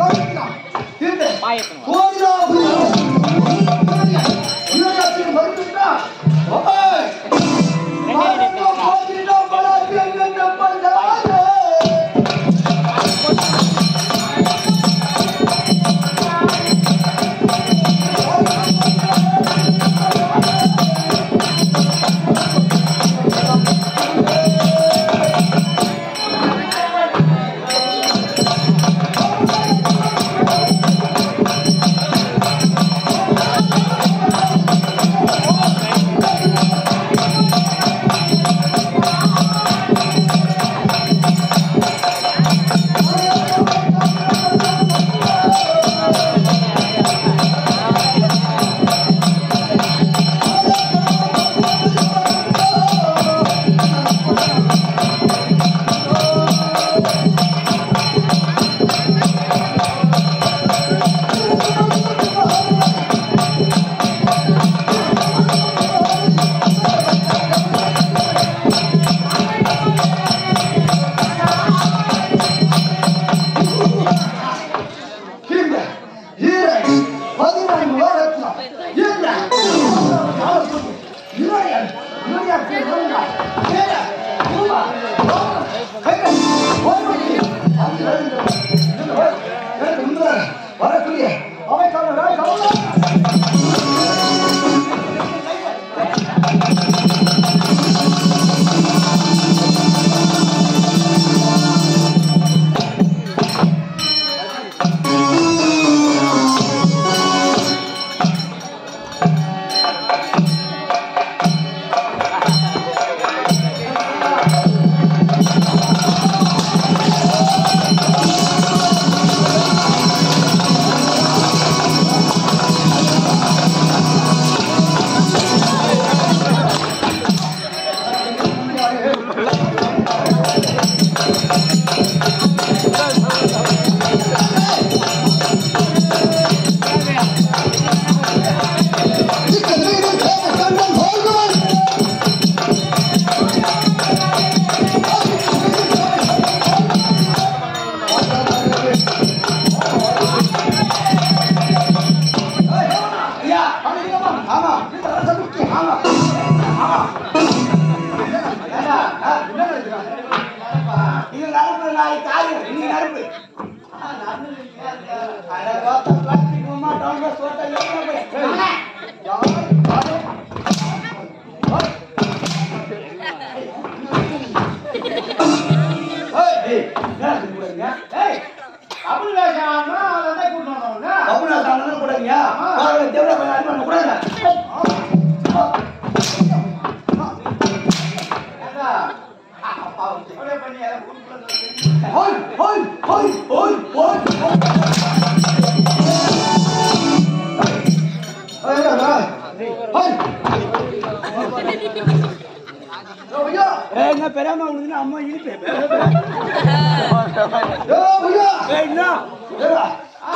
உலகத்திலாம் இந்த பாயத்தம் கோவிலாபுரம் உலகத்தில் வருகின்றா ஓய் பாரதம் கோவிலம் பலாத்தியம் என்ற பந்தாரே இந்த ஈரை பதினான்கு உலகத்திலாம் இந்த இளையன் இளையன் பிறந்தார். ஏற, உருவா, ரோமம், கைகள், ஓய்வடி, அந்த ரெண்டு, இந்த வர- எனக்கு முன்னால் வரக்கூடிய அவைக்கான வேலை கவலை. ஐயா, பண்ணிக்கலாமா? ஆமா. இந்த அரச முக்கி, ஆமா. ஆமா. ஏண்டா, ஆ, என்ன நினைக்கிறான்? இது நரம்பு, நாளைக்கு காரியம், இன்னைக்கு நரம்பு. ஆ, நரம்பு இல்லையா? அட, பார்த்தா plastic உமா, டவுன்ல சோத்தா எவ்வளவு போய்? அண்ணே, யாரு? யாரு? ஓய். ஏய், ஏய், என்ன இது போடுறீங்க? ஏய், அபுல்வேஷான்னா அதை கூட்டு வந்தவங்க அப்புறம் நான் தானே போடுறீங்க? பாருங்க, தேவரா போய் அடிமை பண்ண கூடாது. அப்படியே பண்ணி அதை உருப்புல வச்சு. ஹோய், ஹோய், ஹோய், ஹோய், ஹோய், ஹோய். ஏய், ஏய், ஏய். ஹோய். ஏய், ஐயா. என்ன பெரியம்மா உனக்கு அம்மா இனிப்பே ஏய், ஐயா. என்ன ஏடா.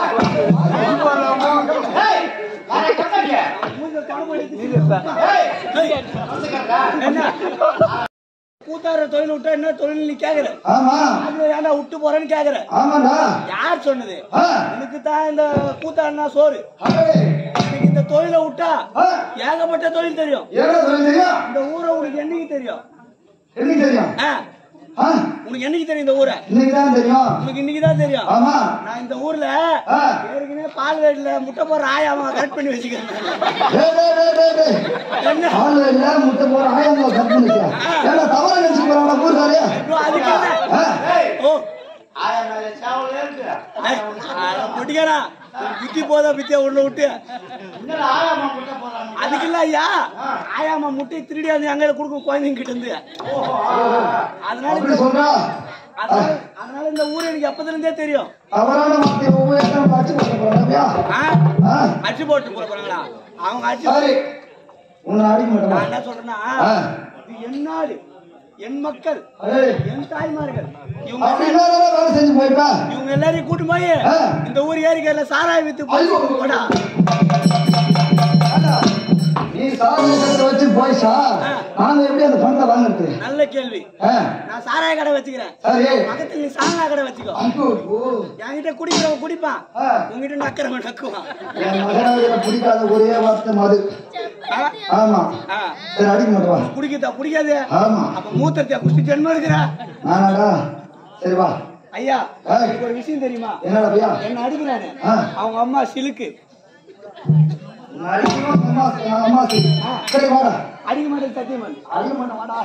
ஏய், யாரை கத்தாடிய? மூஞ்ச பணம் ஏய், வந்துக்கிறதா? என்ன கூத்தார தொழில் விட்டா என்ன தொழில் நீ கேக்குற ஆமா அது ஏன்டா விட்டு போறேன்னு கேக்குற ஆமாண்டா யார் சொன்னது ஆ. எனக்கு தான் இந்த கூத்தாடினா சோறு ஏய், எனக்கு இந்த தொழிலை விட்டா ஆ. ஏகப்பட்ட தொழில் தெரியும் ஏடா சொல்லுங்க இந்த ஊரை உனக்கு என்னைக்கு தெரியும் எனக்கு தெரியும் ஆ, ஆ, உனக்கு என்னைக்கு தெரியும் இந்த ஊரை இன்னைக்கு தான் தெரியும் உனக்கு இன்னைக்கு தான் தெரியும் ஆமா நான் இந்த ஊர்ல ஆ. ஏற்கனவே பால் வேட்டில முட்டை போடுற ஆயா அவன் கரெக்ட் பண்ணி வச்சுக்கிறேன் டேய், டேய், டேய், டேய், டேய். என்ன ஆளு இல்ல, முட்டை போற ஆயம்மா கட் பண்ணிக்க. ஏடா, தவறா நினைச்சு போறாங்களா, பூசாரியா? ஐயோ, அதுக்கு என்ன ஆ? ஏய், ஓ ஆயா மேல சேவல் இருக்கு. பொட்டிக்காரா புத்தி போதா பித்தியா உள்ள விட்டு என்னடா ஆயாம்மா முட்டை போடுறாங்க? அதுக்கு இல்ல ஐயா ஆயாமா முட்டை திருடி அந்த அங்கே கொடுக்கும் குழந்தைங்க கிட்ட இருந்து ஓஹோ, ஆ, ஆ. அதனால அப்படி இந்த- சொல்றா? அதனால அதனால இந்த ஊர் எனக்கு எப்பத்துல இருந்தே தெரியும் தவறான வார்த்தையை உபயோகிக்காம அடிச்சு போட்டு போறாங்க, ஆ? ஆ? அடிச்சு போட்டு போற போறாங்களா அவங்க அடிச்சு சரி. உன்னை அடிக்க நான் மாட்டேன் என்ன சொல்றேன்னா ஆ. இது என் நாடு என் மக்கள் ஏய், என் தாய்மார்கள் இவங்க அப்படி இல்லாதவங்க வேலை செஞ்சு போயிருப்பா இவங்க எல்லாரையும் கூட்டு போய் ஆ. இந்த ஊர் ஏரிக்கையில சாராய வித்து போய் ஐயோ. போடா ஏண்டா, நீ சாராய கடை வச்சு போயிச்சா நாங்க எப்படி அந்த பணத்தை வாங்குறது நல்ல கேள்வி ஆ, நான் சாராய கடை வச்சுக்கிறேன் சரி பக்கத்துல நீ சாராய கடை வச்சுக்கோ ஐயோ, ஓ. என்கிட்ட குடிக்கிறவன் குடிப்பான் ஆ, உங்ககிட்ட நக்கிறவன் நக்குவான் என் மகனாக பிடிக்காத ஒரே வார்த்தை மது ஆ? ஆமா ஆ. சரி அடிக்க மாட்டேவா குடிக்கதா குடிக்காது ஆமா அப்ப மூத்தத்தையா குடிச்சு ஜென்மம் இருக்கிற நானாடா சரி வா ஐயா ஏய். எனக்கு ஒரு விஷயம் தெரியுமா என்னடா பையா என்ன அடிக்கிறானே ஆ. அவங்க அம்மா சிலுக்கு நான் அடிக்கணும், அம்மா நான் அம்மா சரி. சரி வாடா அடிக்க மாட்டேன் சத்தியமன் அடிக்க மாட்டேன் வாடா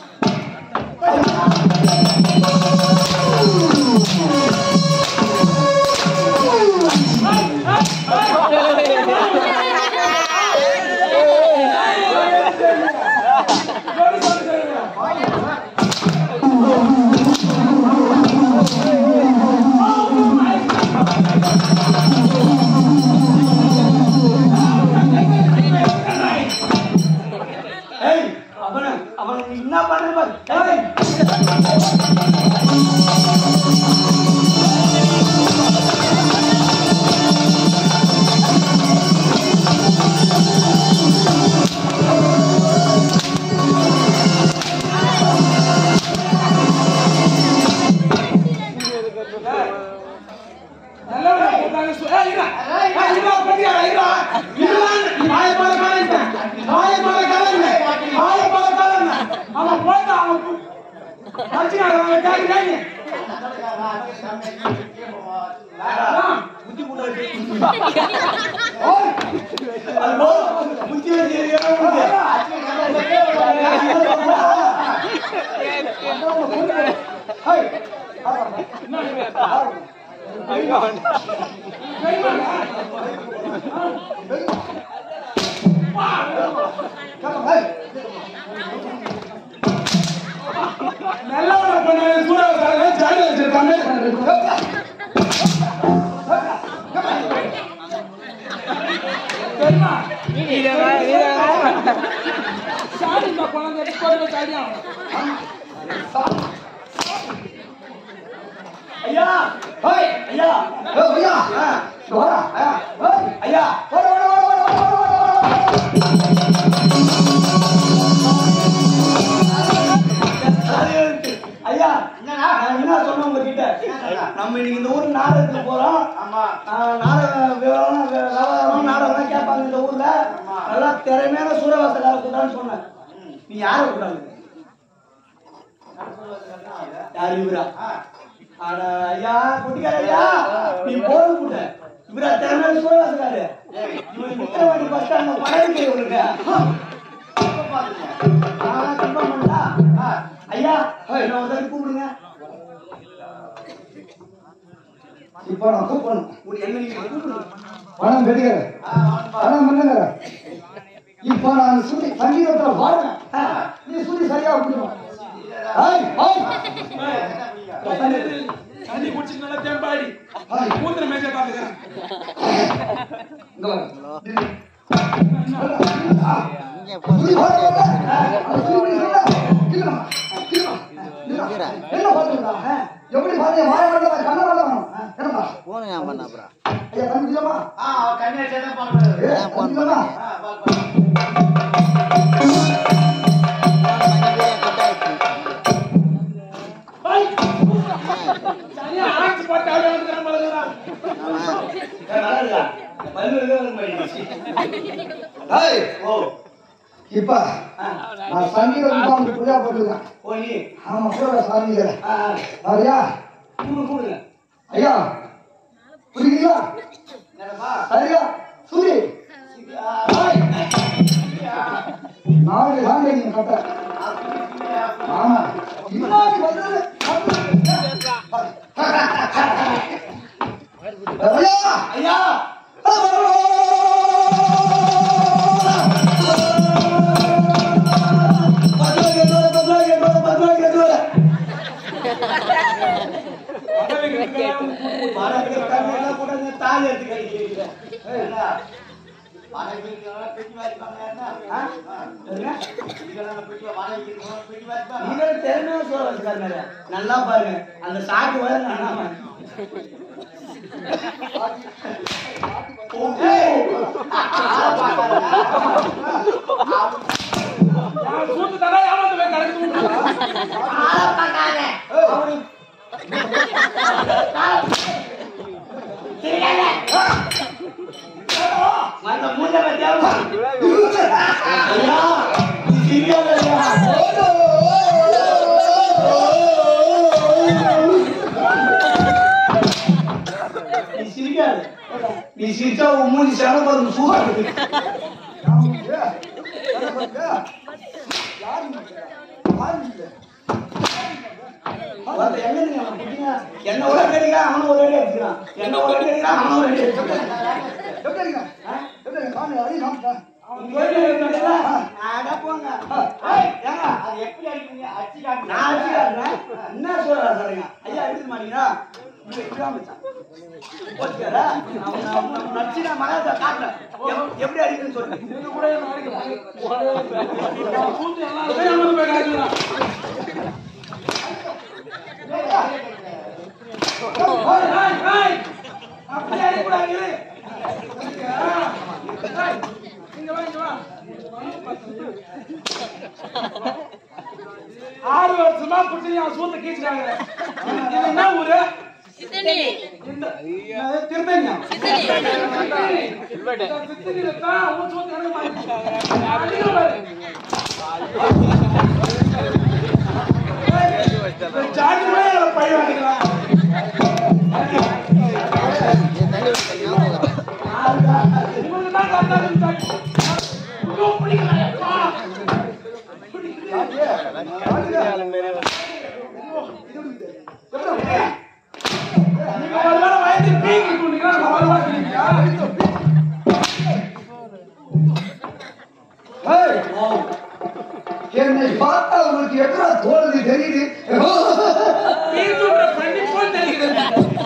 ஏய் அவன அவன் நீ என்ன பண்ற பாரு ஏய் ஐயா ஏய், ஐயா ஏய், பையா வாடா ஏய், ஐயா வாடா வாடா வாடா வாடா வாடா வாடா ஐயா நான் என்ன சொன்னேன் உங்ககிட்ட நம்ம இன்னைக்கு இந்த ஊர் நாடகத்துக்கு போறோம் ஆமா ஆஹ் நாடகம் விவரம் வி- விவரம் நாடகம் கேட்பாங்க இந்த ஊர்ல நல்லா திறமையான சூரவாசக்கார கூட்டான்னு சொன்னேன் நீ யார கூட்டாங்க யார் இவரா ஆனா ஐயா குட்டிக்கார ஐயா நீ போறது கூட்ட இவரா திறமையான சூரவாசக்காரு இவன் முத்திரவாடி பஸ் ஸ்டாண்ட் பழகி இவருக்கு ஆனா கன்ஃபார்ம் பண்ணா ஐயா என்ன ஒரு தடவை கூப்பிடுங்க இப்போ நான் கூப்பிடணும் உன் என்ன நீங்க கூப்பிடுங்க பணம் கட்டிக்கிறேன் பணம் பண்ணுங்க இப்போ நான் சுடி சங்கீதத்துல பாடுறேன் ஆ. நீ சுடி சரியா விட்டுருவோம் ஏய் ஏய் தண்ணி குடிச்சிட்டு நல்லா தெம்பாடி ஏய், மூத்திர மேஜை பாத்துக்கிறேன் இங்க வா. சுடி பாடுறா. அந்த சுடி சொல்ல. கிள்ளுமா, கிள்ளுமா, கிள்ளுமா. என்ன பாடுறா? எப்படி பாடுறீங்க? வாயை வரல, கண்ணை வரல வேணும். என்னப்பா? போன் ஏன் பண்ண அப்புறம் ஐயா, தண்ணி குடிக்கலாமா? ஆ அவர் கண்ணி வச்சா தான் பாடுறாரு ஏய், ஏன் போன் குடிக்கலாமா? பண்ணீங்க? ஆ பால் பால் தனியா ஆட்சி போட்டு அப்படியே வந்துக்கிறேன் பழகுறான் நல்லா இருக்கா பல்லு இருக்க மாட்டேங்குது ஏய், ஓ இப்ப நான் சங்கீத வித்வானுக்கு புரியா போட்டுருக்கேன் ஓ நீ ஆமா கூட சாமிங்க ஆ, சரியா கூப்பிடு கூப்பிடுங்க ஐயா புரியுங்களா என்னடா சரியா சூரி நாலு சாமி நீங்க கட்ட ஆமா முன்னாடி வந்தது ஐயா ஐயா பத்து ரூபாய் கேட்டு வர, பத்து ரூபாய் கேட்டு வர, பத்து ரூபாய் கேட்டு வர. வாடகை தண்ணி எல்லாம் போட்டு தாலி எடுத்து கட்டிக்கிறீங்க. என்ன வாடகை வீட்டுக்கு பெட்டி வாசிப்பாங்க என்ன ஆ? என்ன? இதெல்லாம் பெட்டி வாடகை வீட்டுக்கு பெட்டி வாசிப்பாங்க நீங்களும் திறமையா சொல்ல வச்சுக்காருங்க. நல்லா பாருங்க அந்த சாக்கு வர நான் நான் சூத்து தடா ஏமாந்து போய் கடைக்கு விட்டுருவேன். அந்த மூஞ்ச பத்தியாவது ஐயா நீ சிரிக்காத ஐயா நீ சிரிக்காத நீ சிரிச்சா உன் மூஞ்சி சேன பாருங்க சூப்பரா இருக்கு வந்து எங்க நீங்க அவனை பிடிங்க? என்ன ஒரு அடி அடிக்கிறான் அவனை ஒரு அடி அடிக்கிறான் என்ன ஒரு அடி அடிக்கிறான் அவனை ஒரு அடி அடிக்கிறான் உங்க வீட்டுல இருக்கிறீங்களா? அட போங்க. ஏய், ஏங்க, அது எப்படி அடிக்கிறீங்க அடிச்சு காட்டுங்க. நான் அடிச்சுக்காரன். என்ன சொல்றா சொல்றீங்க? ஐயா, எடுத்துக்க மாட்டீங்களா? இங்க இப்படிதான் மச்சான். போச்சுக்காரா? அவன் அவன் அவன் நடிச்சு நான் மகாராஜா காட்டுறேன். எப்- எப்படி அடிக்கணும்னு சொல்லுங்க. இது கூட என்ன அடிக்கலாம். நான் சூத்து எல்லாருமே ஏமாந்து போய் கடைக்கு விட்டுருவேன். ஏய், ஏய், ஏய். அப்படி அடிக்கக்கூடாது. ஏய், இங்க வா, இங்க வா. ஆறு வருஷமா புடிச்சு என் சூத்த கீச்சுட்டாங்க இது என்ன ஊரு சித்தனி இந்த என்னது, திருத்தணியா சித்தனி இந்த சித்தனில தான் உன் சூத்து எனக்கு மாட்டிக்கிட்டாங்க. அடிக்கிற பாரு. இந்த ஜாதி கூட என்னை பழி வாங்கிக்கலாம். இவனுக்கு தான் கரெக்டா இருந்தாங்க. ஐயோ, பிடிக்கலையேப்பா. நீங்க ஒரு வேளை வயது பீக்கி கொண்டீங்கன்னா நான் ஒரு வேளை பீக்கியா? என்னை பார்த்தா உங்களுக்கு எத்தனை தோல்வி தெரியுது பீச்சுன்ற பண்ணி போல் தெரிகிறது.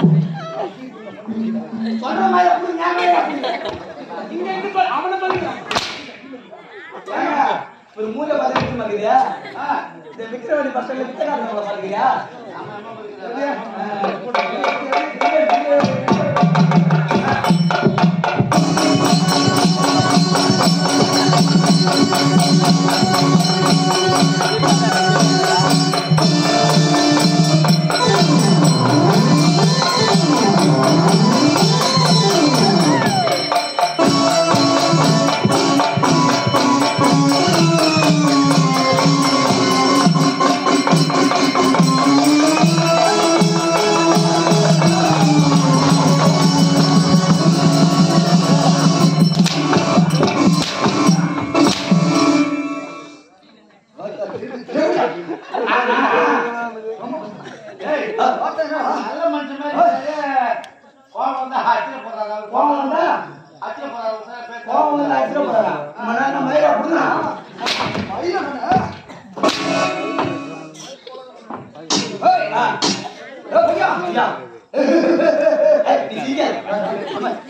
சொல்ற மாதிரி அப்படி ஞாபகம் அப்படி. இங்க இருந்து பாரு, அவனை சொல்லுங்க. ஏங்க, ஒரு மூஞ்ச பார்த்து விக்க மாட்டேங்கிறியா? ஆ, இந்த விக்கிரவாண்டி பஸ் ஸ்டாண்ட்ல வித்தகாரங்களை பாத்துக்கிறியா? ஏய், பார்த்தேன்னா, நல்ல மனுஷன் மாதிரி கோவம் வந்தா அச்சில போடுறாங்க கோவம் வந்தா? அச்சில போடுறாங்க சார் பேச கோவம் வந்து அடிச்சிட போறாரா? நம்ம நாட்டுல மயிரை அப்படிதான். ஐயா, நானு. ஏய், ஆ. ஏய், ஐயா, ஐயா. ஏய், நீ சிரிக்காத. ஆமா,